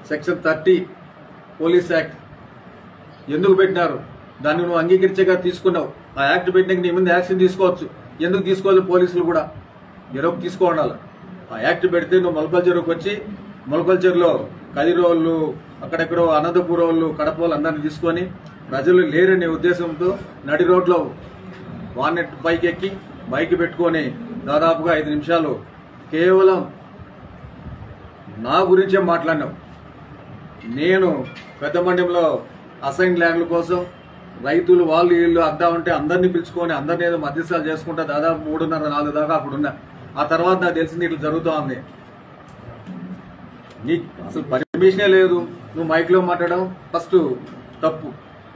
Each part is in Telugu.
సెక్షన్ థర్టీ పోలీస్ యాక్ట్ ఎందుకు పెట్టినారు దాన్ని నువ్వు అంగీకరించగా తీసుకున్నావు ఆ యాక్ట్ పెట్టినాక నీ మీద యాక్షన్ తీసుకోవచ్చు ఎందుకు తీసుకోవాలి పోలీసులు కూడా ఎరొక తీసుకోవాలి ఆ యాక్ట్ పెడితే నువ్వు మొలకల్ చెరువుకి వచ్చి మొలకల్ చెరువులో కదిరోళ్ళు అక్కడెక్కడో అనంతపురం వాళ్ళు కడప వాళ్ళు అందరిని తీసుకొని ప్రజలు లేరనే ఉద్దేశంతో నడి రోడ్లో వానెట్ బైక్ ఎక్కి బైక్ పెట్టుకొని దాదాపుగా ఐదు నిమిషాలు కేవలం నా గురించే మాట్లాడినావు నేను పెద్ద మండ్యంలో అసైన్ ల్యాండ్ల కోసం రైతులు వాళ్ళు వీళ్ళు అడ్డా ఉంటే అందరినీ పిలుచుకొని అందరినీ ఏదో మధ్యస్థాలు చేసుకుంటా దాదాపు మూడున్నర నాలుగు దాకా అప్పుడు ఉన్నా ఆ తర్వాత నాకు తెలిసింది ఇట్లా జరుగుతూ ఉంది నీకు అసలు పర్మిషనే లేదు నువ్వు మైక్లో మాట్లాడడం ఫస్ట్ తప్పు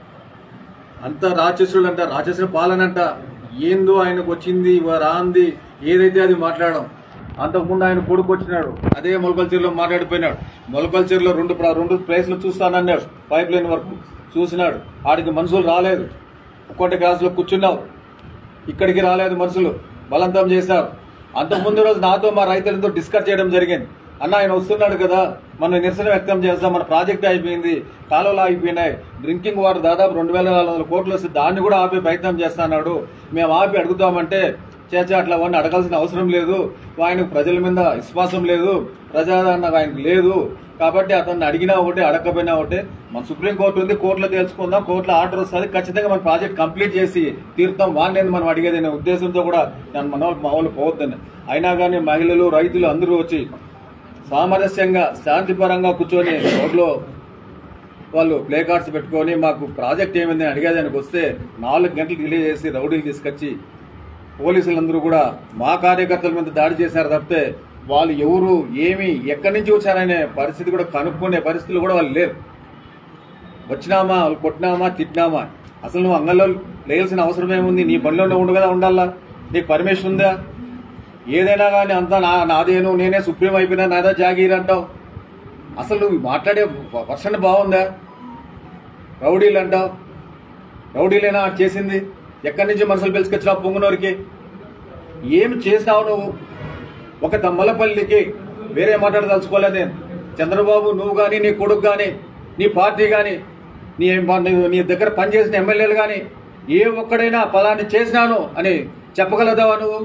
అంత రాక్షసుడు అంట రాక్షసుని పాలన అంట ఏందో ఆయనకు వచ్చింది ఇవ రాంది ఏదైతే అది మాట్లాడడం అంతకుముందు ఆయన కొడుకు వచ్చినాడు అదే మొలకల్చర్లో మాట్లాడిపోయినాడు మొలకల్చర్లో రెండు ప్ర- రెండు ప్లేస్లు చూస్తానన్నాడు పైప్ లైన్ వరకు చూసినాడు ఆడికి మనుషులు రాలేదు ఒక్కొక్క క్లాసులో కూర్చున్నావు ఇక్కడికి రాలేదు మనుషులు బలవంతం చేశారు అంతకుముందు రోజు నాతో మా రైతులతో డిస్కస్ చేయడం జరిగింది అన్న ఆయన వస్తున్నాడు కదా మనం నిరసన వ్యక్తం చేస్తాం మన ప్రాజెక్ట్ అయిపోయింది కాలువలు ఆగిపోయినాయి డ్రింకింగ్ వాటర్ దాదాపు రెండు వేల నాలుగు వందల కోట్లు వస్తే దాన్ని కూడా ఆపే ప్రయత్నం చేస్తున్నాడు మేము ఆపి అడుగుతామంటే చేచే అట్లా అవన్నీ అడగాల్సిన అవసరం లేదు ఆయనకు ప్రజల మీద విశ్వాసం లేదు ప్రజాదరణ ఆయనకు లేదు కాబట్టి అతన్ని అడిగినా ఒకటే అడగకపోయినా ఒకటే మన సుప్రీంకోర్టు ఉంది కోర్టులో తెలుసుకుందాం కోర్టులో ఆర్డర్ వస్తుంది ఖచ్చితంగా మన ప్రాజెక్ట్ కంప్లీట్ చేసి తీరుతాం వాళ్ళని మనం అడిగేది అనే ఉద్దేశంతో కూడా నేను మన వాళ్ళు మా వాళ్ళు పోవద్దని అయినా కానీ మహిళలు రైతులు అందరూ వచ్చి సామరస్యంగా శాంతిపరంగా కూర్చొని రోడ్లో వాళ్ళు ప్లే కార్డ్స్ పెట్టుకొని మాకు ప్రాజెక్ట్ ఏమైంది అని అడిగేదానికి వస్తే నాలుగు గంటలు డిలే చేసి రౌడీలు తీసుకొచ్చి పోలీసులందరూ కూడా మా కార్యకర్తల మీద దాడి చేశారు తప్పితే వాళ్ళు ఎవరు ఏమి ఎక్కడి నుంచి వచ్చారనే పరిస్థితి కూడా కనుక్కునే పరిస్థితులు కూడా వాళ్ళు లేరు వచ్చినామా వాళ్ళు కొట్టినామా తిట్టినామా అసలు నువ్వు అంగంలో లేయాల్సిన అవసరం ఏముంది నీ పనిలోనే ఉండు కదా ఉండాలా నీకు పర్మిషన్ ఉందా ఏదైనా కానీ అంతా నా నాదేను నేనే సుప్రీం అయిపోయినా నాదా జాగీర్ అంటావు అసలు నువ్వు మాట్లాడే వర్షన్ బాగుందా రౌడీలు అంటావు రౌడీలేనా అటు చేసింది ఎక్కడి నుంచి మనుషులు పిలుచుకొచ్చినావు పొంగునూరికి ఏం చేసినావు నువ్వు ఒక తమ్మలపల్లికి వేరే మాట్లాడదలుచుకోలేదు నేను చంద్రబాబు నువ్వు కానీ నీ కొడుకు కానీ నీ పార్టీ కానీ నీ నీ- నీ దగ్గర పనిచేసిన ఎమ్మెల్యేలు కానీ ఏ ఒక్కడైనా ఫలాన్ని చేసినాను అని చెప్పగలదావా నువ్వు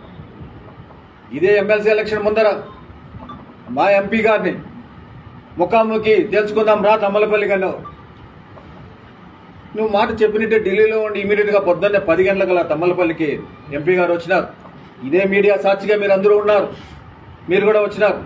ఇదే ఎమ్మెల్సీ ఎలక్షన్ ముందర మా ఎంపీ గారిని ముఖాముఖి తెలుసుకుందాం రా తమ్మలపల్లి గల్లో నువ్వు మాట చెప్పినట్టే ఢిల్లీలో ఉండి ఇమీడియట్ గా పొద్దున్నే పది గంటల తమ్మలపల్లికి ఎంపీ గారు వచ్చినారు ఇదే మీడియా సాక్షిగా మీరు అందరూ ఉన్నారు మీరు కూడా వచ్చినారు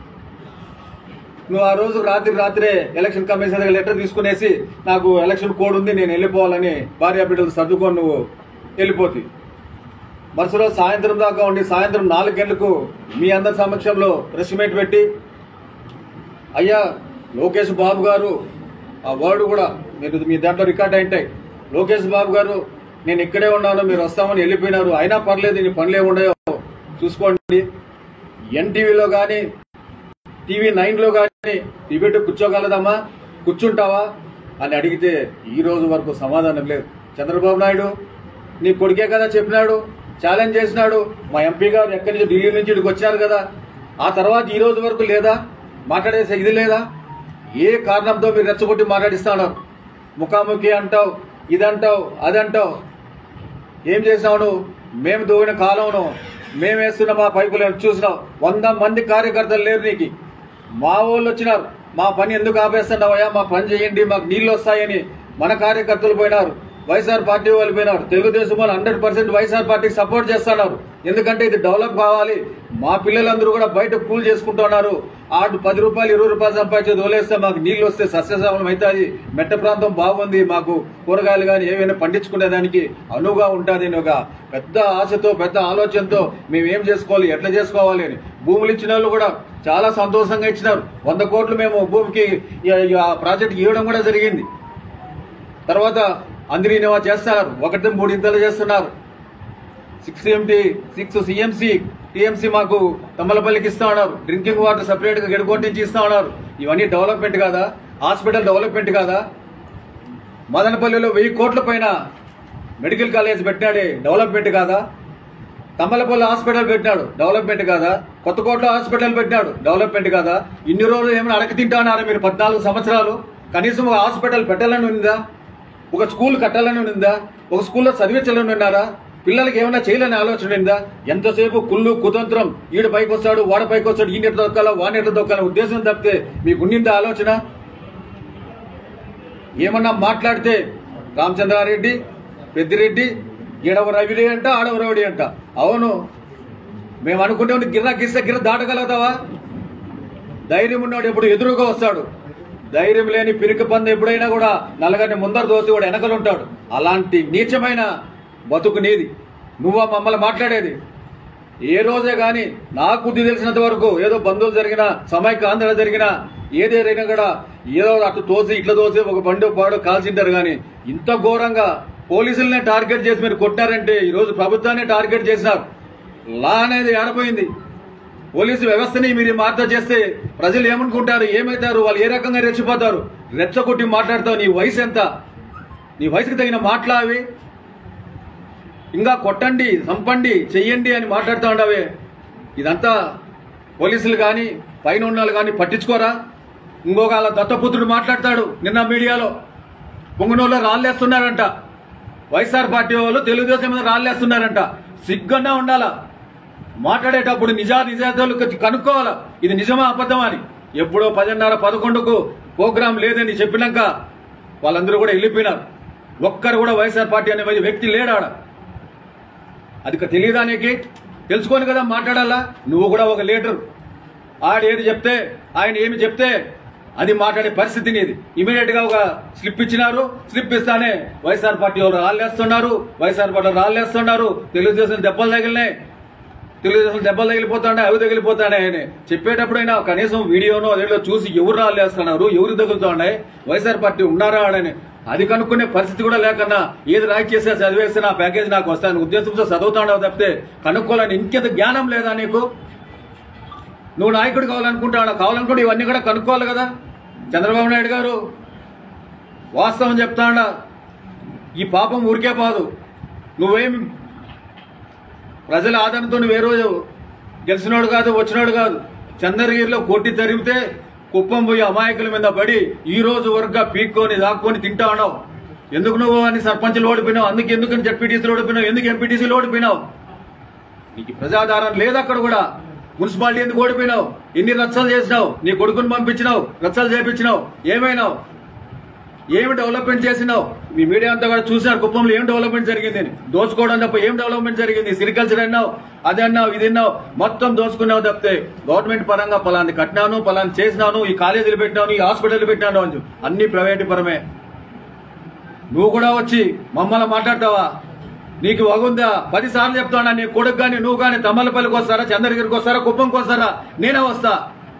నువ్వు ఆ రోజు రాత్రి రాత్రే ఎలక్షన్ కమిషన్ దగ్గర లెటర్ తీసుకునేసి నాకు ఎలక్షన్ కోడ్ ఉంది నేను వెళ్ళిపోవాలని భార్య బిడ్డలు సర్దుకొని నువ్వు వెళ్ళిపోతుంది మరుసటి రోజు సాయంత్రం దాకా ఉండి సాయంత్రం నాలుగు గంటలకు మీ అందరి సమక్షంలో ప్రెస్ మీట్ పెట్టి అయ్యా లోకేష్ బాబు గారు ఆ వర్డ్ కూడా మీరు మీ దాంట్లో రికార్డ్ అయింటాయి లోకేష్ బాబు గారు నేను ఇక్కడే ఉన్నాను మీరు వస్తామని వెళ్ళిపోయినారు అయినా పర్లేదు నీ పనులే ఉండయో చూసుకోండి ఎన్టీవీలో కానీ టీవీ నైన్లో కానీ టిబెట్ కూర్చోగలదమ్మా కూర్చుంటావా అని అడిగితే ఈ రోజు వరకు సమాధానం లేదు చంద్రబాబు నాయుడు నీ కొడుకే కదా చెప్పినాడు ఛాలెంజ్ చేసినాడు మా ఎంపీ గారు ఎక్కడి నుంచి ఢిల్లీ నుంచి ఇక్కడికి వచ్చారు కదా ఆ తర్వాత ఈ రోజు వరకు లేదా మాట్లాడేసే ఇది లేదా ఏ కారణంతో మీరు రెచ్చగొట్టి మాట్లాడిస్తున్నారు ముఖాముఖి అంటావు ఇదంటావు అదంటావు ఏం చేసావు నువ్వు మేము దోవిన కాలంను మేము వేస్తున్న మా పైపులు చూసినావు వంద మంది కార్యకర్తలు లేరు నీకు మా వాళ్ళు వచ్చినారు మా పని ఎందుకు ఆపేస్తున్నావయ్యా మా పని చేయండి మాకు నీళ్ళు వస్తాయని మన కార్యకర్తలు పోయినారు వైఎస్ఆర్ పార్టీ వాళ్ళు పోయినారు తెలుగుదేశం వాళ్ళు హండ్రెడ్ పర్సెంట్ వైఎస్ఆర్ పార్టీకి సపోర్ట్ చేస్తున్నారు ఎందుకంటే ఇది డెవలప్ కావాలి మా పిల్లలందరూ కూడా బయట కూల్ చేసుకుంటున్నారు ఆటు పది రూపాయలు ఇరవై రూపాయలు సంపాదించేది వదిలేస్తే మాకు నీళ్ళు వస్తే సస్యశ్యామలం అవుతుంది మెట్ట ప్రాంతం బాగుంది మాకు కూరగాయలు కానీ ఏవైనా పండించుకునేదానికి అనువుగా ఉంటుంది అని ఒక పెద్ద ఆశతో పెద్ద ఆలోచనతో మేము ఏం చేసుకోవాలి ఎట్లా చేసుకోవాలి అని భూములు ఇచ్చిన వాళ్ళు కూడా చాలా సంతోషంగా ఇచ్చినారు వంద కోట్లు మేము భూమికి ఈ- ఈ ఆ ప్రాజెక్ట్ ఇవ్వడం కూడా జరిగింది తర్వాత అందరి నివా చేస్తున్నారు ఒకటి మూడింతలు చేస్తున్నారు సిక్స్ ఎంటీ సిక్స్ సిఎంసి టీఎంసీ మాకు తమ్మలపల్లికి ఇస్తా ఉన్నారు డ్రింకింగ్ వాటర్ సపరేట్ గా గెడుకోటి నుంచి ఇస్తా ఉన్నారు ఇవన్నీ డెవలప్మెంట్ కాదా హాస్పిటల్ డెవలప్మెంట్ కాదా మదనపల్లిలో వెయ్యి కోట్ల పైన మెడికల్ కాలేజ్ పెట్టినాడే డెవలప్మెంట్ కాదా తమ్మలపల్లి హాస్పిటల్ పెట్టినాడు డెవలప్మెంట్ కాదా కొత్తకోటలో హాస్పిటల్ పెట్టినాడు డెవలప్మెంట్ కాదా ఇన్ని రోజులు ఏమైనా అడగ తింటానారా మీరు పద్నాలుగు సంవత్సరాలు కనీసం ఒక హాస్పిటల్ పెట్టాలని ఉందా ఒక స్కూల్ కట్టాలని ఉందా ఒక స్కూల్లో చదివించాలని ఉన్నారా పిల్లలకి ఏమైనా చేయాలని ఆలోచన ఉందా ఎంతసేపు కుళ్ళు కుతంత్రం ఈడు పైకి వస్తాడు వాడ పైకి వస్తాడు ఈ నెట్ దొక్కాలా వా నెట్ దొక్కాల ఉద్దేశం తప్పితే మీకు ఉండిందా ఆలోచన ఏమన్నా మాట్లాడితే రామచంద్రారెడ్డి పెద్దిరెడ్డి ఈడవ రవిడి అంట ఆడవ రవిడి అంట అవును మేము అనుకుంటే ఉండి గిర్ర గిస్స గిర్ర దాటగలుగుతావా ధైర్యం ఉన్నాడు ఎప్పుడు ఎదురుగా వస్తాడు ధైర్యం లేని పిరికి పంద ఎప్పుడైనా కూడా నల్లగాని ముందర దోసి కూడా వెనకలు ఉంటాడు అలాంటి నీచమైన బతుకు నీది నువ్వా మమ్మల్ని మాట్లాడేది ఏ రోజే గాని నాకు బుద్ధి తెలిసినంత వరకు ఏదో బంధువులు జరిగిన సమైక్య ఆంధ్ర జరిగిన ఏదేరైనా కూడా ఏదో అటు తోసి ఇట్లా తోసి ఒక బండి పాడు కాల్చింటారు కానీ ఇంత ఘోరంగా పోలీసులనే టార్గెట్ చేసి మీరు కొట్టారంటే ఈ రోజు ప్రభుత్వాన్ని టార్గెట్ చేసినారు లా అనేది ఆడపోయింది పోలీసు వ్యవస్థని మీరు మార్త చేస్తే ప్రజలు ఏమనుకుంటారు ఏమవుతారు వాళ్ళు ఏ రకంగా రెచ్చిపోతారు రెచ్చగొట్టి మాట్లాడతావు నీ వయసు ఎంత నీ వయసుకి తగిన మాట్లావి ఇంకా కొట్టండి చంపండి చెయ్యండి అని మాట్లాడుతూ ఉండవే ఇదంతా పోలీసులు కానీ పైన ఉన్న వాళ్ళు కానీ పట్టించుకోరా ఇంకొక వాళ్ళ దత్తపుత్రుడు మాట్లాడతాడు నిన్న మీడియాలో పొంగనూరులో రాళ్ళేస్తున్నారంట వైఎస్ఆర్ పార్టీ వాళ్ళు తెలుగుదేశం మీద రాళ్ళేస్తున్నారంట సిగ్గన్నా ఉండాలా మాట్లాడేటప్పుడు నిజా నిజాలు కనుక్కోవాలా ఇది నిజమా అబద్ధమా అని ఎప్పుడో పదిన్నర పదకొండుకు ప్రోగ్రాం లేదని చెప్పినాక వాళ్ళందరూ కూడా వెళ్ళిపోయినారు ఒక్కరు కూడా వైఎస్ఆర్ పార్టీ అనే వ్యక్తి లేడాడ అది ఇక తెలియదా నీకు తెలుసుకొని కదా మాట్లాడాలా నువ్వు కూడా ఒక లీడర్ ఆడేది చెప్తే ఆయన ఏమి చెప్తే అది మాట్లాడే పరిస్థితి నీది ఇమీడియట్ గా ఒక స్లిప్ ఇచ్చినారు స్లిప్ ఇస్తానే వైఎస్ఆర్ పార్టీ వాళ్ళు రాళ్ళేస్తున్నారు వైఎస్ఆర్ పార్టీ రాళ్ళేస్తున్నారు తెలుగుదేశం దెబ్బలు తగిలినాయి తెలుగుదేశం దెబ్బలు తగిలిపోతాడే అవి తగిలిపోతాడే అని చెప్పేటప్పుడైనా కనీసం వీడియోనో అదేలో చూసి ఎవరు రాళ్ళేస్తున్నారు ఎవరు తగులుతున్నాయి వైఎస్ఆర్ పార్టీ ఉన్నారా ఆడని అది కనుక్కునే పరిస్థితి కూడా లేకన్నా ఏది రాయి చేస్తే చదివేస్తే నా ప్యాకేజ్ నాకు వస్తాను ఉద్దేశంతో చదువుతాడో తప్పితే కనుక్కోవాలని ఇంకెంత జ్ఞానం లేదా నీకు నువ్వు నాయకుడు కావాలనుకుంటావు కావాలనుకుంటే ఇవన్నీ కూడా కనుక్కోవాలి కదా చంద్రబాబు నాయుడు గారు వాస్తవం చెప్తాడా ఈ పాపం ఊరికే పాదు నువ్వేం ప్రజల ఆదరణతో నువ్వు ఏ రోజు గెలిచినోడు కాదు వచ్చినోడు కాదు చంద్రగిరిలో కొట్టి తరిమితే కుప్పం పోయి అమాయకుల మీద పడి ఈ రోజు వరకు పీక్కొని దాక్కొని తింటా ఉన్నావు ఎందుకు నువ్వు అని సర్పంచ్లు ఓడిపోయినావు అందుకు ఎందుకు జడ్పీటీసీలు ఓడిపోయినావు ఎందుకు ఎంపీటీసీలు ఓడిపోయినావు నీకు ప్రజాధారణ లేదు అక్కడ కూడా మున్సిపాలిటీ ఎందుకు ఓడిపోయినావు ఎన్ని రచ్చలు చేసినావు నీ కొడుకుని పంపించినావు రచ్చలు చేపించినావు ఏమైనావు ఏమి డెవలప్మెంట్ చేసినావు మీ మీడియా అంతా కూడా చూసారు కుప్పంలో ఏం డెవలప్మెంట్ జరిగింది అని దోచుకోవడం తప్ప ఏం డెవలప్మెంట్ జరిగింది సిరికల్చర్ అన్నావు అది అన్నావు ఇది అన్నావు మొత్తం దోచుకున్నావు తప్పితే గవర్నమెంట్ పరంగా పలాంటి కట్టినాను పలాంటి చేసినాను ఈ కాలేజీలు పెట్టినాను ఈ హాస్పిటల్ పెట్టినాను అని చెప్పు. అన్ని ప్రైవేట్ పరమే నువ్వు కూడా వచ్చి మమ్మల్ని మాట్లాడతావా నీకు వగుందా పది సార్లు చెప్తానా నీ కొడుకు కానీ నువ్వు కానీ తమ్మలపల్లికి వస్తారా చంద్రగిరికి వస్తారా కుప్పంకి వస్తారా నేనే వస్తా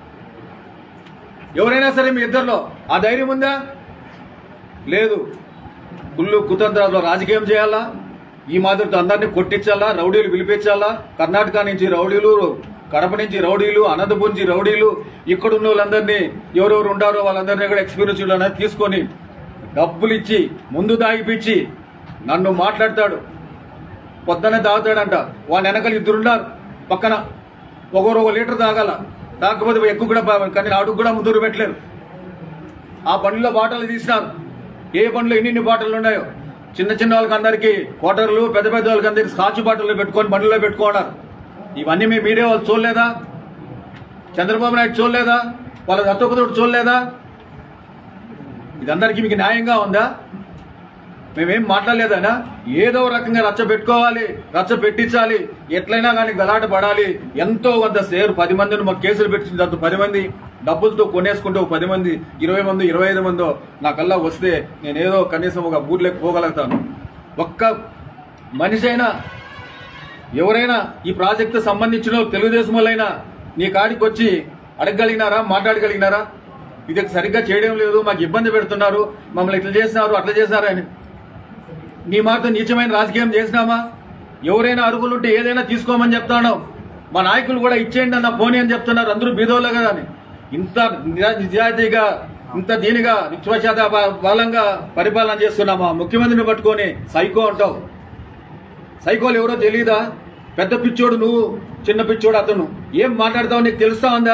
ఎవరైనా సరే మీ ఇద్దరిలో ఆ ధైర్యం ఉందా లేదు కుళ్ళు కుతంత్రాలు రాజకీయం చేయాలా ఈ మాదిరితో అందరినీ కొట్టించాలా రౌడీలు పిలిపించాలా కర్ణాటక నుంచి రౌడీలు కడప నుంచి రౌడీలు అనంతపురం నుంచి రౌడీలు ఇక్కడ ఉన్న వాళ్ళందరినీ ఎవరెవరు ఉండారో వాళ్ళందరినీ కూడా ఎక్స్పీరియన్స్ అనేది తీసుకొని డబ్బులు ఇచ్చి ముందు దాగిపించి నన్ను మాట్లాడతాడు పొద్దున్నే తాగుతాడంట వాని వెనకాల ఇద్దరున్నారు పక్కన ఒకరు ఒక లీటర్ తాగాల తాకపోతే ఎక్కువ కూడా పా- కానీ అడుగు కూడా ముందు పెట్టలేరు ఆ బండిలో బాటలు తీసినారు ఏ బండిలో ఎన్ని ఎన్ని బాటలు ఉన్నాయో చిన్న చిన్న వాళ్ళకి అందరికి క్వార్టర్లు పెద్ద పెద్ద వాళ్ళకి అందరికి స్కాచ్ బాటల్లో పెట్టుకొని బండిలో పెట్టుకున్నారు ఇవన్నీ మీ మీడియా వాళ్ళు చూడలేదా చంద్రబాబు నాయుడు చూడలేదా వాళ్ళ దత్తపుత్రుడు చూడలేదా ఇదందరికీ మీకు న్యాయంగా ఉందా మేమేం మాట్లాడలేదనా ఏదో రకంగా రచ్చ పెట్టుకోవాలి రచ్చ పెట్టించాలి ఎట్లయినా కానీ గలాట పడాలి ఎంతో కొంత సేరు పది మందిని మాకు కేసులు పెట్టించిన తర్వాత పది మంది డబ్బులతో కొనేసుకుంటూ ఒక పది మంది ఇరవై మంది ఇరవై ఐదు మందో నాకల్లా వస్తే నేను ఏదో కనీసం ఒక బూట్లోకి పోగలుగుతాను ఒక్క మనిషి అయినా ఎవరైనా ఈ ప్రాజెక్టు సంబంధించిన వాళ్ళు తెలుగుదేశం వాళ్ళైనా నీ కాడికి వచ్చి అడగగలిగినారా మాట్లాడగలిగినారా ఇది సరిగ్గా చేయడం లేదు మాకు ఇబ్బంది పెడుతున్నారు మమ్మల్ని ఇట్లా చేసినారు అట్లా చేసినారు అని నీ మాట నీచమైన రాజకీయం చేసినామా ఎవరైనా అరుగులుంటే ఏదైనా తీసుకోమని చెప్తాను మా నాయకులు కూడా ఇచ్చేయండి అన్న పోనీ అని చెప్తున్నారు అందరూ బీదోళ్ళే కదా అని ఇంత నిజా- నిజాయితీగా ఇంత దీనిగా విశ్వశాత బలంగా పరిపాలన చేస్తున్నామా ముఖ్యమంత్రిని పట్టుకొని సైకో అంటావు సైకోలు ఎవరో తెలియదా పెద్ద పిచ్చోడు నువ్వు చిన్న పిచ్చోడు అతను ఏం మాట్లాడతావు నీకు తెలుస్తా ఉందా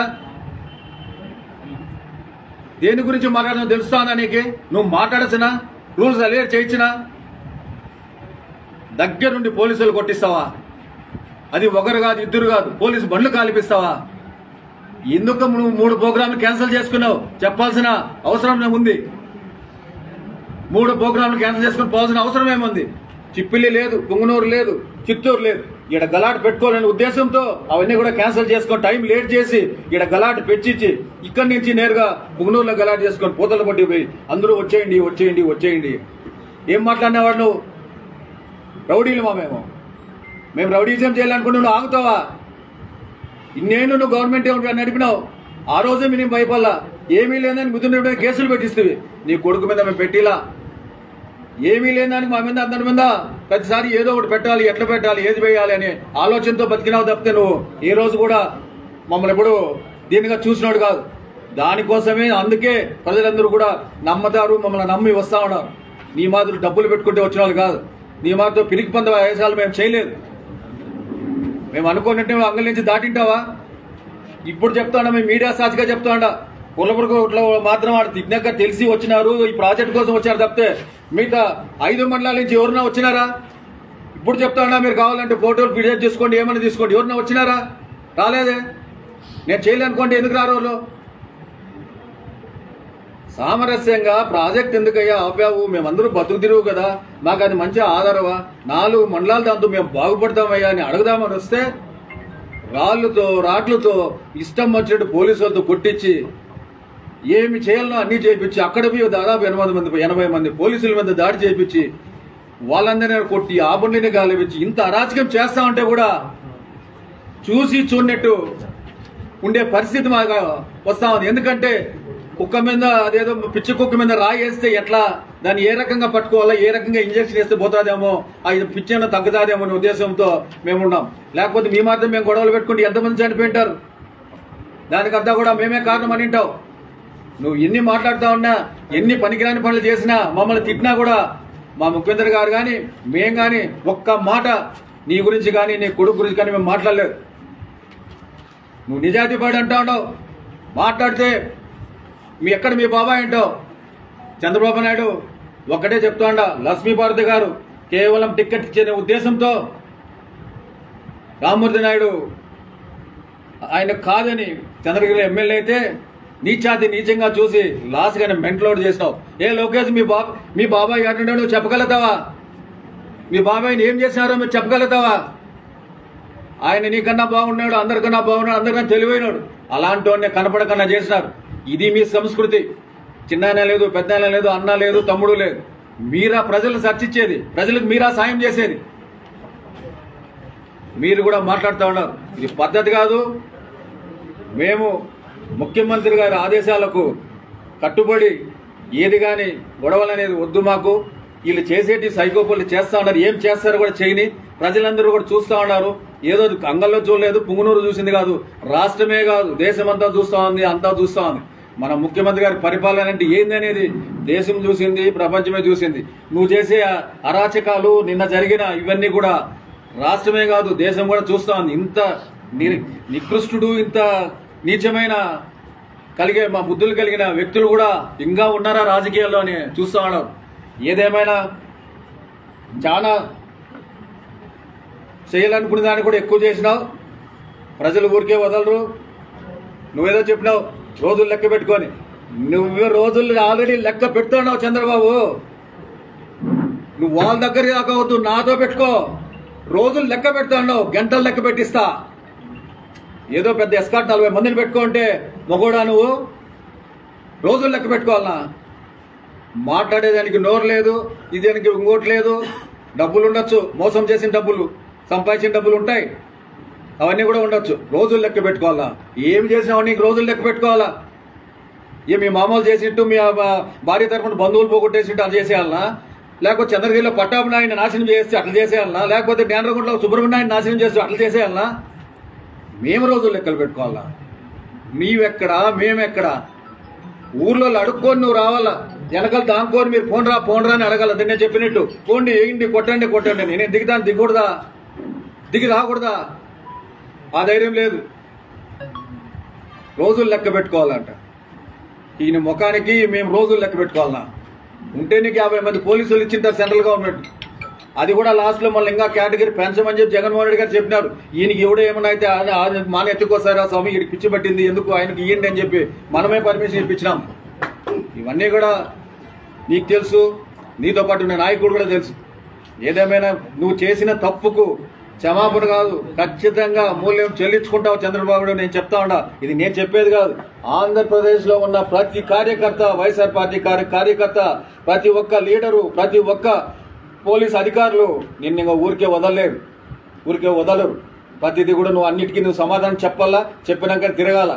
దేని గురించి మాట్లాడదాం తెలుస్తా ఉందా నీకు నువ్వు మాట్లాడచ్చునా రూల్స్ అలియర్ చేయించినా దగ్గరుండి పోలీసులు కొట్టిస్తావా అది ఒకరు కాదు ఇద్దరు కాదు పోలీసు బండ్లు కాల్పిస్తావా ఎందుకు నువ్వు మూడు ప్రోగ్రాంలు క్యాన్సిల్ చేసుకున్నావు చెప్పాల్సిన అవసరం ఉంది మూడు ప్రోగ్రాంలు క్యాన్సిల్ చేసుకుని పోవాల్సిన అవసరం ఏముంది చిప్పిలి లేదు పుంగనూరు లేదు చిత్తూరు లేదు ఈడ గలాట్ పెట్టుకోవాలనే ఉద్దేశంతో అవన్నీ కూడా క్యాన్సిల్ చేసుకొని టైం లేట్ చేసి ఈడ గలాట్ పెట్టించి ఇక్కడి నుంచి నేరుగా పుంగనూరులో గలాట్ చేసుకొని పూతల పట్టి పోయి అందరూ వచ్చేయండి వచ్చేయండి వచ్చేయండి ఏం మాట్లాడినావాడు నువ్వు రౌడీలు మా మేము మేము రౌడీజం చేయాలనుకుంటే నువ్వు ఆగుతావా ఇన్నేళ్ళు నువ్వు గవర్నమెంట్ ఏమిటి నడిపినావు ఆ రోజే మేము భయపడలా ఏమీ లేదని ముద్దు కేసులు పెట్టిస్తేవి నీ కొడుకు మీద మేము పెట్టిలా ఏమీ లేదని మా మీద అందరి మీద ప్రతిసారి ఏదో ఒకటి పెట్టాలి ఎట్లా పెట్టాలి ఏది వేయాలి అనే ఆలోచనతో బతికినావు తప్పితే నువ్వు ఏ రోజు కూడా మమ్మల్ని ఎప్పుడు దీనిగా చూసినాడు కాదు దానికోసమే అందుకే ప్రజలందరూ కూడా నమ్మతారు మమ్మల్ని నమ్మి వస్తా ఉన్నారు నీ మాదిరి డబ్బులు పెట్టుకుంటే వచ్చిన వాళ్ళు కాదు నీ మాదిరితో పిరికి పంద వేషాలు మేము చేయలేదు మేము అనుకున్నట్టే అంగల్ నుంచి దాటింటావా ఇప్పుడు చెప్తాడా మేము మీడియా సాక్షిగా చెప్తాడా కులపురకు ఇట్లా మాత్రం వాడు తిన్నాక తెలిసి వచ్చినారు ఈ ప్రాజెక్ట్ కోసం వచ్చారు తప్పితే మిగతా ఐదు మండలాల నుంచి ఎవరన్నా వచ్చినారా ఇప్పుడు చెప్తాడా మీరు కావాలంటే ఫోటోలు ఫిడియట్ చేసుకోండి ఏమైనా తీసుకోండి ఎవరన్నా వచ్చినారా రాలేదే నేను చేయలేనుకోండి ఎందుకు రారు వాళ్ళు సామరస్యంగా ప్రాజెక్ట్ ఎందుకయ్యా ఆపావు మేమందరూ బతుకు తిరుగు కదా మాకు అది మంచి ఆధారవా నాలుగు మండలాల దాంతో మేము బాగుపడతామయ్యా అని అడుగుదామని వస్తే రాళ్ళతో రాట్లతో ఇష్టం వచ్చినట్టు పోలీసులతో కొట్టించి ఏమి చేయాలనో అన్ని చేయించి అక్కడ పోయి దాదాపు ఎనభై మంది ఎనభై మంది పోలీసుల మీద దాడి చేయించి వాళ్ళందరినీ కొట్టి ఆ బండిని గాలిపించి ఇంత అరాచకం చేస్తామంటే కూడా చూసి చూడనట్టు ఉండే పరిస్థితి మాకు వస్తా ఉంది ఎందుకంటే కుక్క మీద అదేదో పిచ్చి కుక్క మీద రాయి వేస్తే ఎట్లా దాన్ని ఏ రకంగా పట్టుకోవాలా ఏ రకంగా ఇంజక్షన్ వేస్తే పోతాదేమో అది పిచ్చి ఏమైనా తగ్గుతాదేమో అనే ఉద్దేశంతో మేము ఉన్నాం లేకపోతే మీ మాత్రం మేము గొడవలు పెట్టుకుంటే ఎంతమంది చనిపోయింటారు దానికంతా కూడా మేమే కారణం అని వింటావు నువ్వు ఎన్ని మాట్లాడుతా ఉన్నా ఎన్ని పనికిరాని పనులు చేసినా మమ్మల్ని తిట్టినా కూడా మా ముఖ్యమంత్రి గారు కానీ మేం కానీ ఒక్క మాట నీ గురించి కానీ నీ కొడుకు గురించి కానీ మేము మాట్లాడలేదు నువ్వు నిజాయితీ పడి అంటా ఉండవు మాట్లాడితే మీ ఎక్కడ మీ బాబాయ్ అంటావు చంద్రబాబు నాయుడు ఒక్కటే చెప్తాండ లక్ష్మీభారతి గారు కేవలం టికెట్ ఇచ్చే ఉద్దేశంతో రామ్మూర్తి నాయుడు ఆయన కాదని చంద్రగిరి ఎమ్మెల్యే అయితే నీచాతి నీచంగా చూసి లాస్ట్ గానే మెంటలోడ్ చేసినావు ఏ లోకేష్ మీ బాబా మీ బాబాయ్ ఎక్కడ నువ్వు చెప్పగలుగుతావా మీ బాబాయ్ని ఏం చేసినారో మీరు చెప్పగలుగుతావా ఆయన నీకన్నా బాగున్నాడు అందరికన్నా బాగున్నాడు అందరికన్నా తెలివైనాడు అలాంటి వాడిని కనపడకన్నా చేసినారు ఇది మీ సంస్కృతి చిన్న లేదు పెద్ద లేదు అన్న లేదు తమ్ముడు లేదు మీరా ప్రజలు చర్చించేది ప్రజలకు మీరా సాయం చేసేది మీరు కూడా మాట్లాడుతూ ఉన్నారు ఇది పద్ధతి కాదు మేము ముఖ్యమంత్రి గారి ఆదేశాలకు కట్టుబడి ఏది కానీ గొడవలు అనేది వద్దు మాకు వీళ్ళు చేసేటి సైకోపల్లి చేస్తా ఉన్నారు ఏం చేస్తారో కూడా చేయని ప్రజలందరూ కూడా చూస్తా ఉన్నారు ఏదో అంగల్లో చూడలేదు పుంగునూరు చూసింది కాదు రాష్ట్రమే కాదు దేశమంతా చూస్తా ఉంది అంతా చూస్తా ఉంది మన ముఖ్యమంత్రి గారి పరిపాలన అంటే ఏందనేది దేశం చూసింది ప్రపంచమే చూసింది నువ్వు చేసే అరాచకాలు నిన్న జరిగిన ఇవన్నీ కూడా రాష్ట్రమే కాదు దేశం కూడా చూస్తా ఉంది ఇంత ని- నికృష్టుడు ఇంత నీచమైన కలిగే మా బుద్ధులు కలిగిన వ్యక్తులు కూడా ఇంకా ఉన్నారా రాజకీయాల్లో అని చూస్తా ఉన్నారు ఏదేమైనా చాలా చేయాలనుకున్న దాన్ని కూడా ఎక్కువ చేసినావు ప్రజలు ఊరికే వదలరు నువ్వేదో చెప్పినావు రోజులు లెక్క పెట్టుకొని నువ్వు రోజులు ఆల్రెడీ లెక్క పెడుతున్నావు చంద్రబాబు నువ్వు వాళ్ళ దగ్గర కావద్దు నాతో పెట్టుకో రోజులు లెక్క పెడుతున్నావు గంటలు లెక్క పెట్టిస్తా ఏదో పెద్ద ఎస్కాట్ నలభై మందిని పెట్టుకుంటే మగోడా నువ్వు రోజులు లెక్క పెట్టుకోవాలనా మాట్లాడేదానికి నోరు లేదు ఇది దానికి ఇంకోటి లేదు డబ్బులు ఉండొచ్చు మోసం చేసిన డబ్బులు సంపాదించిన డబ్బులు ఉంటాయి అవన్నీ కూడా ఉండొచ్చు రోజులు లెక్క పెట్టుకోవాలా ఏం చేసినావు నీకు రోజులు లెక్క పెట్టుకోవాలా ఏ మీ మామూలు చేసినట్టు మీ ఆ బా- భార్య తరఫున బంధువులు పోగొట్టేసినట్టు అది చేసేయాలనా లేకపోతే చంద్రగిరిలో పట్టాభి నాయుడిని నాశనం చేస్తే అట్లా చేసేయాలనా లేకపోతే జ్ఞానరగుంటలో సుబ్రహ్మణ్యాన్ని నాశనం చేస్తే అట్లా చేసేయాలనా మేము రోజులు లెక్కలు పెట్టుకోవాలా నీవెక్కడా మేమెక్కడా ఊర్లో అడుక్కొని నువ్వు రావాలా వెనకాల దానుకొని మీరు ఫోన్ రా ఫోన్ రా అని అడగాల అదే నేను చెప్పినట్టు పోండి వేయండి కొట్టండి కొట్టండి నేను దిగుతాను దిగకూడదా దిగి రాకూడదా ఆ ధైర్యం లేదు రోజులు లెక్క పెట్టుకోవాలంట ఈయన ముఖానికి మేము రోజులు లెక్క పెట్టుకోవాలన్నా ఉంటే నీకు యాభై మంది పోలీసులు ఇచ్చింటారు సెంట్రల్ గవర్నమెంట్ అది కూడా లాస్ట్ లో మళ్ళీ ఇంకా కేటగిరీ పెంచమని చెప్పి జగన్మోహన్ రెడ్డి గారు చెప్పినారు ఈయనకి ఎవడో ఏమన్నా అయితే ఆ- ఆ మాన ఎత్తుకోసారా స్వామి ఈయనకి పిచ్చి పట్టింది ఎందుకు ఆయనకి ఇయ్యండి అని చెప్పి మనమే పర్మిషన్ ఇప్పించినాం ఇవన్నీ కూడా నీకు తెలుసు నీతో పాటు ఉన్న నాయకుడు కూడా తెలుసు ఏదేమైనా నువ్వు చేసిన తప్పుకు క్షమాపణ కాదు ఖచ్చితంగా మూల్యం చెల్లించుకుంటావు చంద్రబాబు నాయుడు నేను చెప్తా ఉన్నా ఇది నేను చెప్పేది కాదు ఆంధ్రప్రదేశ్ లో ఉన్న ప్రతి కార్యకర్త వైఎస్ఆర్ పార్టీ కార్య- కార్యకర్త ప్రతి ఒక్క లీడరు ప్రతి ఒక్క పోలీస్ అధికారులు నిన్ను ఇంకా ఊరికే వదలలేరు ఊరికే వదలరు ప్రతిదీ కూడా నువ్వు అన్నిటికీ నువ్వు సమాధానం చెప్పాలా చెప్పినాక తిరగాల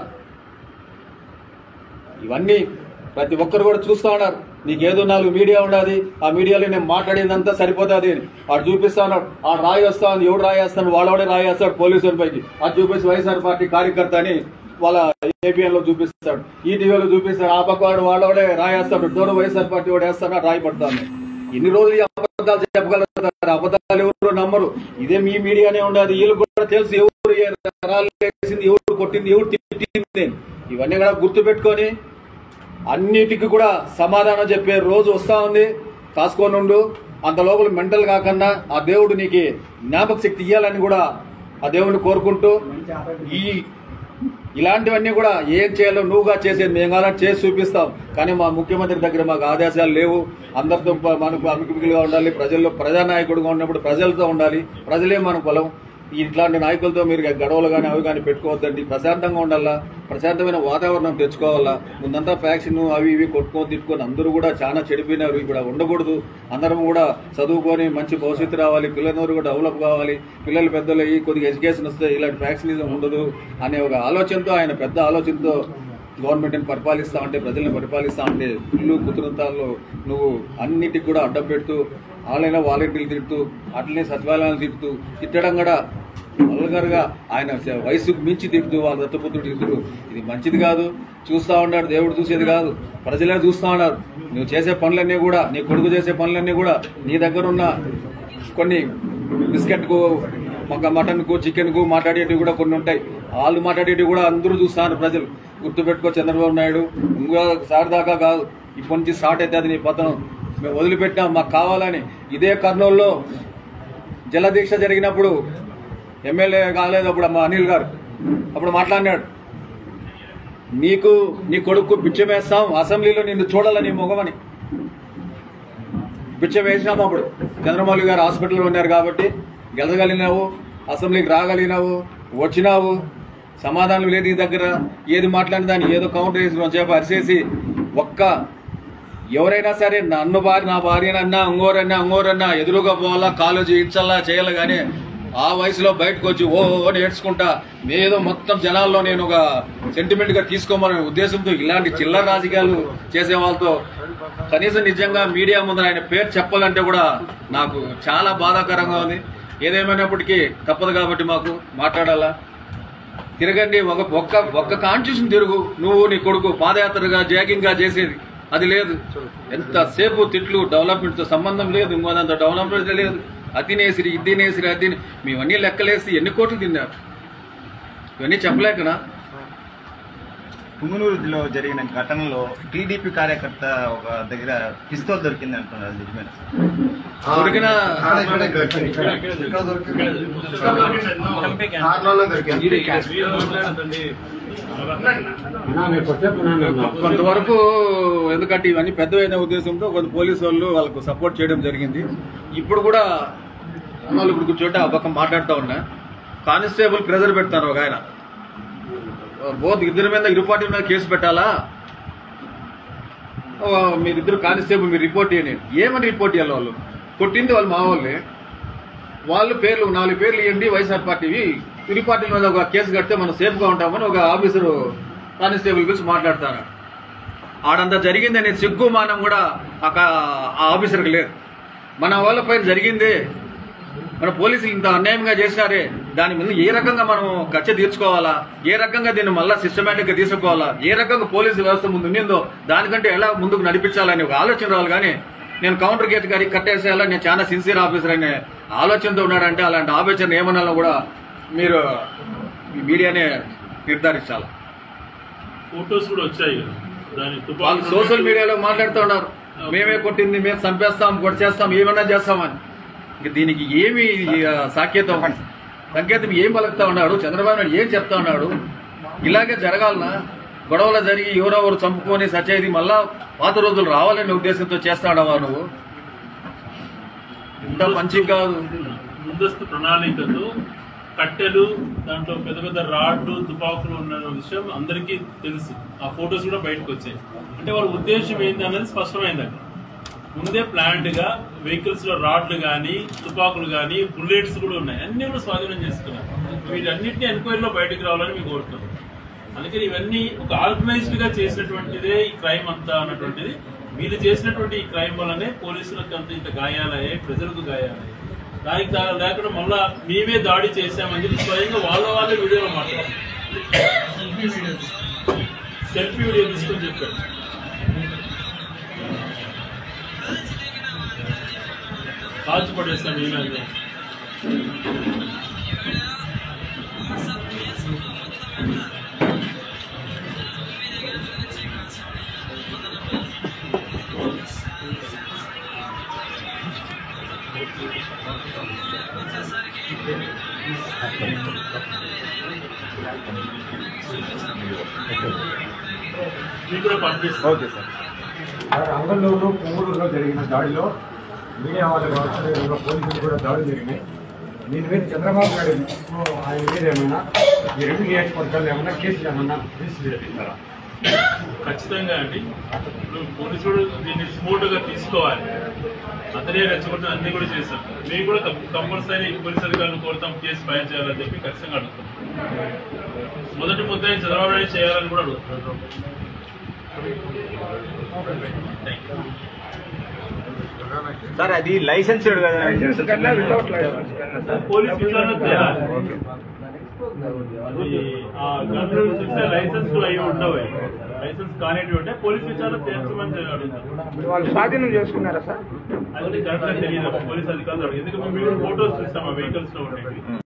ఇవన్నీ ప్రతి ఒక్కరు కూడా చూస్తా ఉన్నారు నీకేదో నాలుగు మీడియా ఉండాలి ఆ మీడియాలో నేను మాట్లాడేదంతా సరిపోతుంది అని వాడు చూపిస్తా ఉన్నాడు ఆ రాయి వస్తా ఉంది ఎవడు రాయి వేస్తాడు వాడవాడే రాయి వేస్తాడు పోలీసుల పైకి అది చూపిస్తే వైఎస్ఆర్ పార్టీ కార్యకర్త అని వాళ్ళ ఏపీఎన్ లో చూపిస్తాడు ఈ టీవీలో చూపిస్తాడు ఆ పక్క వాడు వాడవాడే రాయి వేస్తాడు తోడు వైఎస్ఆర్ పార్టీ వాడు వేస్తాడు ఆ రాయి పడతాను ఇన్ని రోజులు ఈ అబద్ధాలు చెప్పగలుగుతారు అబద్ధాలు ఎవరు నమ్మరు ఇదే మీ మీడియానే ఉండదు వీళ్ళు కూడా తెలుసు ఎవరు ఏ రాళ్ళు వేసింది ఎవరు కొట్టింది ఎవరు తిట్టింది ఇవన్నీ కూడా గుర్తు పెట్టుకొని అన్నిటికీ కూడా సమాధానం చెప్పే రోజు వస్తా ఉంది కాసుకొని ఉండు అంత లోపల మెంటల్ కాకుండా ఆ దేవుడు నీకు జ్ఞాపక శక్తి ఇవ్వాలని కూడా ఆ దేవుడిని కోరుకుంటూ ఈ ఇలాంటివన్నీ కూడా ఏం చేయాలో నువ్వుగా చేసేది మేము కావాలని చేసి చూపిస్తాం కానీ మా ముఖ్యమంత్రి దగ్గర మాకు ఆదేశాలు లేవు అందరితో ప- మనకు అమికిమికిలుగా ఉండాలి ప్రజల్లో ప్రజానాయకుడిగా ఉన్నప్పుడు ప్రజలతో ఉండాలి ప్రజలే మన పొలం ఇట్లాంటి నాయకులతో మీరు గడవలు కానీ అవి కానీ పెట్టుకోవద్దండి ప్రశాంతంగా ఉండాలా ప్రశాంతమైన వాతావరణం తెచ్చుకోవాలా ముందంతా ఫ్యాక్షన్ అవి ఇవి కొట్టుకొని తిట్టుకొని అందరూ కూడా చాలా చెడిపోయినారు ఇక్కడ ఉండకూడదు అందరం కూడా చదువుకొని మంచి భవిష్యత్తు రావాలి పిల్లలందరూ కూడా డెవలప్ కావాలి పిల్లలు పెద్దలు అయ్యి కొద్దిగా ఎడ్యుకేషన్ వస్తే ఇలాంటి ఫ్యాక్షనిజం ఉండదు అనే ఒక ఆలోచనతో ఆయన పెద్ద ఆలోచనతో గవర్నమెంట్ని పరిపాలిస్తా ఉంటే ప్రజల్ని పరిపాలిస్తా ఉంటే ఇల్లు కుతురంతాల్లో నువ్వు అన్నిటికి కూడా అడ్డం పెడుతూ ఆన్లైన్లో వాలంటీర్లు తిడుతూ అట్లనే సచివాలయాలు తిడుతూ తిట్టడం కూడా వల్గర్గా ఆయన వయసుకు మించి తిడుతూ వాళ్ళ దత్తపుత్రుడు తిడుతూ ఇది మంచిది కాదు చూస్తా ఉన్నాడు దేవుడు చూసేది కాదు ప్రజలే చూస్తా ఉన్నారు నువ్వు చేసే పనులన్నీ కూడా నీ కొడుకు చేసే పనులన్నీ కూడా నీ దగ్గర ఉన్న కొన్ని బిస్కెట్కు మగ్గ మటన్కు చికెన్కు మాట్లాడేటివి కూడా కొన్ని ఉంటాయి వాళ్ళు మాట్లాడేటివి కూడా అందరూ చూస్తున్నారు ప్రజలు గుర్తుపెట్టుకో చంద్రబాబు నాయుడు ఇంకోసారి దాకా కాదు ఇప్పటి నుంచి స్టార్ట్ అయితే అది నీ పతనం మేము వదిలిపెట్టాం మాకు కావాలని ఇదే కర్నూలులో జలదీక్ష జరిగినప్పుడు ఎమ్మెల్యే కాలేదు అప్పుడు మా అనిల్ గారు అప్పుడు మాట్లాడినాడు నీకు నీ కొడుకు బిచ్చం వేస్తాం అసెంబ్లీలో నిన్ను చూడాలని మొగమని బిచ్చం వేసినాము అప్పుడు చంద్రమౌళి గారు హాస్పిటల్లో ఉన్నారు కాబట్టి గెలగలిగినావు అసెంబ్లీకి రాగలిగినావు వచ్చినావు సమాధానం లేదు నీ దగ్గర ఏది మాట్లాడిన దాన్ని ఏదో కౌంటర్ వేసి చెప్పి అరిసేసి ఒక్క ఎవరైనా సరే నన్ను భార్య నా భార్యనన్నా అంగోరన్నా అంగోరన్నా ఎదురుగా పోవాలా కాలు చేయించాలా చేయాలి కానీ ఆ వయసులో బయటకు వచ్చి ఓ ఓ అని ఏడ్చుకుంటా ఏదో మొత్తం జనాల్లో నేను ఒక సెంటిమెంట్ గా తీసుకోమనే ఉద్దేశంతో ఇలాంటి చిల్లర రాజకీయాలు చేసే వాళ్ళతో కనీసం నిజంగా మీడియా ముందర ఆయన పేరు చెప్పాలంటే కూడా నాకు చాలా బాధాకరంగా ఉంది ఏదేమైనప్పటికీ తప్పదు కాబట్టి మాకు మాట్లాడాలా తిరగండి ఒక ఒక్క ఒక్క కాన్స్టిట్యూషన్ తిరుగు నువ్వు నీ కొడుకు పాదయాత్రగా జాగింగ్ గా చేసేది అది లేదు ఎంతసేపు తిట్లు డెవలప్మెంట్ తో సంబంధం లేదు ఇంకోదంత డెవలప్మెంట్ లేదు అతినేసిరి ఇదినేసిరి అది మేమన్నీ లెక్కలేసి ఎన్ని కోట్లు తిన్నారు ఇవన్నీ చెప్పలేకనా పుంగనూరులో జరిగిన ఘటనలో టీడీపీ కార్యకర్త ఒక దగ్గర పిస్తోల్ దొరికింది అంటున్నారు నిజమేనా దొరికిన కొంతవరకు ఎందుకంటే ఇవన్నీ పెద్దవైన ఉద్దేశంతో కొంత పోలీసు వాళ్ళు వాళ్ళకు సపోర్ట్ చేయడం జరిగింది ఇప్పుడు కూడా వాళ్ళు ఇప్పుడు కూర్చోటి ఆ పక్క మాట్లాడుతూ ఉన్నా కానిస్టేబుల్ ప్రెజర్ పెడతారు ఒక ఆయన బోత్ ఇద్దరి మీద ఇరు పార్టీల మీద కేసు పెట్టాలా ఓ, మీరిద్దరు కానిస్టేబుల్ మీరు రిపోర్ట్ చేయండి ఏమని రిపోర్ట్ చేయాలి వాళ్ళు కొట్టింది వాళ్ళు మా వాళ్ళే వాళ్ళు పేర్లు నాలుగు పేర్లు ఇవ్వండి వైఎస్ఆర్ పార్టీవి ఇరు పార్టీల మీద ఒక కేసు కడితే మనం సేఫ్గా ఉంటామని ఒక ఆఫీసరు కానిస్టేబుల్ గురించి మాట్లాడతారు ఆడంతా జరిగిందనే సిగ్గు మానం కూడా ఆ కా- ఆ ఆఫీసర్కి లేదు మన వాళ్ళ పైన జరిగిందే మన పోలీసులు ఇంత అన్యాయంగా చేశారే దాని మీద ఏ రకంగా మనం కచ్చ తీర్చుకోవాలా ఏ రకంగా దీన్ని మళ్ళా సిస్టమేటిక్ గా తీసుకోవాలా ఏ రకంగా పోలీసు వ్యవస్థ ముందు ఉండిందో దానికంటే ఎలా ముందుకు నడిపించాలని ఒక ఆలోచన రావాలి కానీ నేను కౌంటర్ గేట్ గారికి కట్టేసేయాలా నేను చాలా సిన్సియర్ ఆఫీసర్ అనే ఆలోచనతో ఉన్నాడంటే అలాంటి ఆలోచన ఏమన్నా కూడా మీరు ఈ మీడియానే నిర్ధారించాలి ఫొటోస్ కూడా వచ్చాయి కదా దాని తుపాకీ వాళ్ళు సోషల్ మీడియాలో మాట్లాడుతూ ఉన్నారు మేమే కొట్టింది మేము చంపేస్తాం కొట్టేస్తాం ఏమన్నా చేస్తామని ఇంక దీనికి ఏమి ఆ, సాకేతం సంకేతం ఏం పలుకుతా ఉన్నాడు చంద్రబాబు నాయుడు ఏం చెప్తా ఉన్నాడు ఇలాగే జరగాలనా గొడవలు జరిగి ఎవరెవరు చంపుకొని సచ్చేది మళ్ళా పాత రోజులు రావాలనే ఉద్దేశంతో చేస్తాడవా నువ్వు ఇంత మంచి కాదు ముందస్తు ప్రణాళికతో కట్టెలు దాంట్లో పెద్ద పెద్ద రాడ్లు తుపాకులు ఉన్న విషయం అందరికీ తెలుసు ఆ ఫొటోస్ కూడా బయటకు వచ్చాయి అంటే వాళ్ళ ఉద్దేశం ఏంటి అనేది స్పష్టమైందండి ముందే ప్లాంట్ గా వెహికల్స్ లో రాడ్లు కానీ తుపాకులు కానీ బుల్లెట్స్ కూడా ఉన్నాయి అన్ని కూడా స్వాధీనం చేసుకున్నారు వీటన్నిటిని ఎంక్వైరీలో బయటకు రావాలని మీకు కోరుతున్నాం అందుకని ఇవన్నీ ఒక ఆర్గనైజ్డ్ గా చేసినటువంటిదే ఈ క్రైమ్ అంతా అన్నటువంటిది వీళ్ళు చేసినటువంటి ఈ క్రైమ్ వల్లనే పోలీసులకు అంత ఇంత గాయాలయ్యాయి ప్రజలకు గాయాలయ్యాయి దానికి దా- లేకుండా మళ్ళా మేమే దాడి చేశామని చెప్పి స్వయంగా వాళ్ళ వాళ్ళే వీడియోలో మాట్లాడారు సెల్ఫీ వీడియో తీసుకొని చెప్పారు కాల్చి పడేస్తాం మేమే మీకు కూడా పంపిస్తాం ఓకే సార్ సార్ అంగళ్ళూరు పొంగూరులో జరిగిన దాడిలో మీడియా వాళ్ళు కావచ్చు అదేవిధంగా పోలీసులు కూడా దాడులు జరిగినాయి దీని మీద చంద్రబాబు నాయుడు ఆయన మీద ఏమైనా ఈ రెండు నియోజకవర్గాల్లో ఏమైనా కేసులు ఏమన్నా రిజిస్టర్ చేస్తారా ఖచ్చితంగా అండి ఇప్పుడు పోలీసుడు దీన్ని స్మూత్ గా తీసుకోవాలి అతనే రెచ్చగొట్టిన అన్ని కూడా చేశాం మేము కూడా కంపల్సరీ పోలీస్ అధికారులను కోరుతాం కేసు ఫైల్ చేయాలని చెప్పి ఖచ్చితంగా అడుగుతాం మొదటి ముద్దాయి చంద్రబాబు నాయుడు చేయాలని కూడా అడుగుతాం Thank you. సార్ అది లైసెన్స్డ్ కదా పోలీస్ విచారణ చేయాలి అది ఆ గన్నులు చూస్తే లైసెన్స్ అయి ఉండవు లైసెన్స్ కానివి ఉంటే పోలీస్ విచారణ చేర్చమని అడుగుతాం వాళ్ళు స్వాధీనం చేసుకున్నారా సార్ అది కరెక్ట్గా తెలియదు పోలీస్ అధికారులు అడుగు ఎందుకంటే మేము ఫోటోస్ చూస్తాం ఆ వెహికల్స్ లో ఉండేవి